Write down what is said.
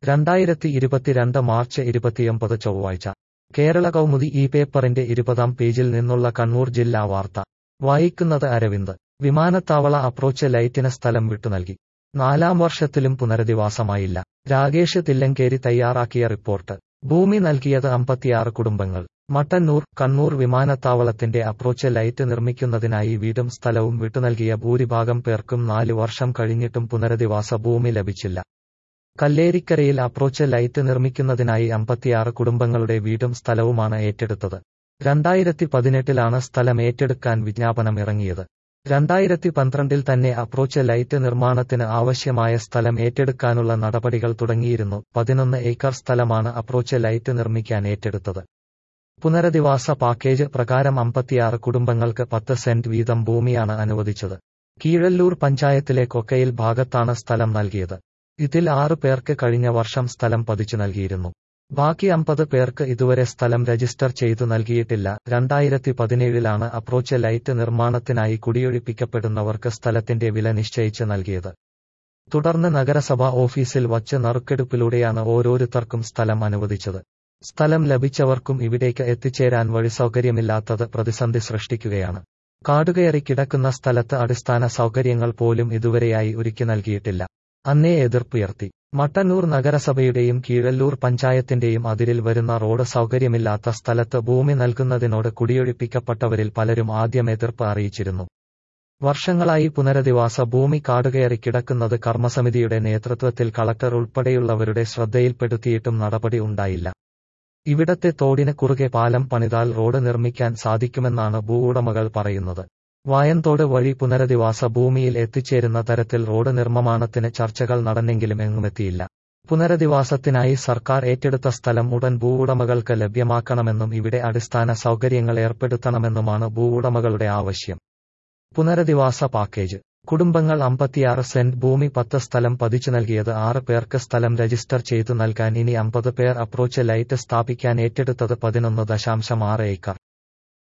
രണ്ടായിരത്തി ഇരുപത്തിരണ്ട് മാർച്ച് ഇരുപത്തിയൊമ്പത് ചൊവ്വാഴ്ച കേരള കൗമുദി ഈ പേപ്പറിന്റെ ഇരുപതാം പേജിൽ നിന്നുള്ള കണ്ണൂർ ജില്ലാ വാർത്ത വായിക്കുന്നത് അരവിന്ദ് വിമാനത്താവള അപ്രോച്ച് ലൈറ്റിന് സ്ഥലം വിട്ടുനൽകി നാലാം വർഷത്തിലും പുനരധിവാസമായില്ല രാകേഷ് തില്ലങ്കേരി തയ്യാറാക്കിയ റിപ്പോർട്ട് ഭൂമി നൽകിയത് അമ്പത്തിയാറ് കുടുംബങ്ങൾ മട്ടന്നൂർ കണ്ണൂർ വിമാനത്താവളത്തിന്റെ അപ്രോച്ച് ലൈറ്റ് നിർമ്മിക്കുന്നതിനായി വീടും സ്ഥലവും വിട്ടുനൽകിയ ഭൂരിഭാഗം പേർക്കും നാല് വർഷം കഴിഞ്ഞിട്ടും പുനരധിവാസ ഭൂമി ലഭിച്ചില്ല കല്ലേരിക്കരയിൽ അപ്രോച്ച് ലൈറ്റ് നിർമ്മിക്കുന്നതിനായി അമ്പത്തിയാറ് കുടുംബങ്ങളുടെ വീടും സ്ഥലവുമാണ് ഏറ്റെടുത്തത് രണ്ടായിരത്തി പതിനെട്ടിലാണ് സ്ഥലം ഏറ്റെടുക്കാൻ വിജ്ഞാപനം ഇറങ്ങിയത് രണ്ടായിരത്തി പന്ത്രണ്ടിൽ തന്നെ അപ്രോച്ച് ലൈറ്റ് നിർമ്മാണത്തിന് ആവശ്യമായ സ്ഥലം ഏറ്റെടുക്കാനുള്ള നടപടികൾ തുടങ്ങിയിരുന്നു പതിനൊന്ന് ഏക്കർ സ്ഥലമാണ് അപ്രോച്ച് ലൈറ്റ് നിർമ്മിക്കാൻ ഏറ്റെടുത്തത് പുനരധിവാസ പാക്കേജ് പ്രകാരം അമ്പത്തിയാറ് കുടുംബങ്ങൾക്ക് പത്ത് സെന്റ് വീതം ഭൂമിയാണ് അനുവദിച്ചത് കീഴല്ലൂർ പഞ്ചായത്തിലെ കൊക്കയിൽ ഭാഗത്താണ് സ്ഥലം നൽകിയത് ഇതിൽ ആറ് പേർക്ക് കഴിഞ്ഞ വർഷം സ്ഥലം പതിച്ചു നൽകിയിരുന്നു ബാക്കി അമ്പത് പേർക്ക് ഇതുവരെ സ്ഥലം രജിസ്റ്റർ ചെയ്തു നൽകിയിട്ടില്ല രണ്ടായിരത്തി പതിനേഴിലാണ് അപ്രോച്ച് ലൈറ്റ് നിർമ്മാണത്തിനായി കുടിയൊഴിപ്പിക്കപ്പെടുന്നവർക്ക് സ്ഥലത്തിന്റെ വില നിശ്ചയിച്ച് നൽകിയത് തുടർന്ന് നഗരസഭാ ഓഫീസിൽ വച്ച് നറുക്കെടുപ്പിലൂടെയാണ് ഓരോരുത്തർക്കും സ്ഥലം അനുവദിച്ചത് സ്ഥലം ലഭിച്ചവർക്കും ഇവിടേക്ക് എത്തിച്ചേരാൻ വഴി സൗകര്യമില്ലാത്തത് പ്രതിസന്ധി സൃഷ്ടിക്കുകയാണ് കാടുകയറി കിടക്കുന്ന സ്ഥലത്ത് അടിസ്ഥാന സൗകര്യങ്ങൾ പോലും ഇതുവരെയായി ഒരുക്കി നൽകിയിട്ടില്ല അന്നേ എതിർപ്പുയർത്തി മട്ടന്നൂർ നഗരസഭയുടെയും കീഴല്ലൂർ പഞ്ചായത്തിന്റെയും അതിരിൽ വരുന്ന റോഡ് സൗകര്യമില്ലാത്ത സ്ഥലത്ത് ഭൂമി നൽകുന്നതിനോട് കുടിയൊഴിപ്പിക്കപ്പെട്ടവരിൽ പലരും ആദ്യം എതിർപ്പ് അറിയിച്ചിരുന്നു വർഷങ്ങളായി പുനരധിവാസ ഭൂമി കാടുകയറി കിടക്കുന്നത് കർമ്മസമിതിയുടെ നേതൃത്വത്തിൽ കളക്ടർ ഉൾപ്പെടെയുള്ളവരുടെ ശ്രദ്ധയിൽപ്പെടുത്തിയിട്ടും നടപടി ഉണ്ടായില്ല ഇവിടത്തെ തോടിന് കുറുകെ പാലം പണിതാൽ റോഡ് നിർമ്മിക്കാൻ സാധിക്കുമെന്നാണ് ഭൂവുടമകൾ പറയുന്നത് വായന്തോട് വഴി പുനരധിവാസ ഭൂമിയിൽ എത്തിച്ചേരുന്ന തരത്തിൽ റോഡ് നിർമ്മാണത്തിന് ചർച്ചകൾ നടന്നെങ്കിലും എങ്ങുമെത്തിയില്ല പുനരധിവാസത്തിനായി സർക്കാർ ഏറ്റെടുത്ത സ്ഥലം ഉടൻ ഭൂവുടമകൾക്ക് ലഭ്യമാക്കണമെന്നും ഇവിടെ അടിസ്ഥാന സൗകര്യങ്ങൾ ഏർപ്പെടുത്തണമെന്നുമാണ് ഭൂവുടമകളുടെ ആവശ്യം പുനരധിവാസ പാക്കേജ് കുടുംബങ്ങൾ അമ്പത്തിയാറ് സെന്റ് ഭൂമി പത്ത് സ്ഥലം പതിച്ചു നൽകിയത് ആറ് പേർക്ക് സ്ഥലം രജിസ്റ്റർ ചെയ്തു നൽകാൻ ഇനി അമ്പത് പേർ അപ്രോച്ച് ലൈറ്റ് സ്ഥാപിക്കാൻ ഏറ്റെടുത്തത് പതിനൊന്ന് ദശാംശം ആറ് ഏക്കർ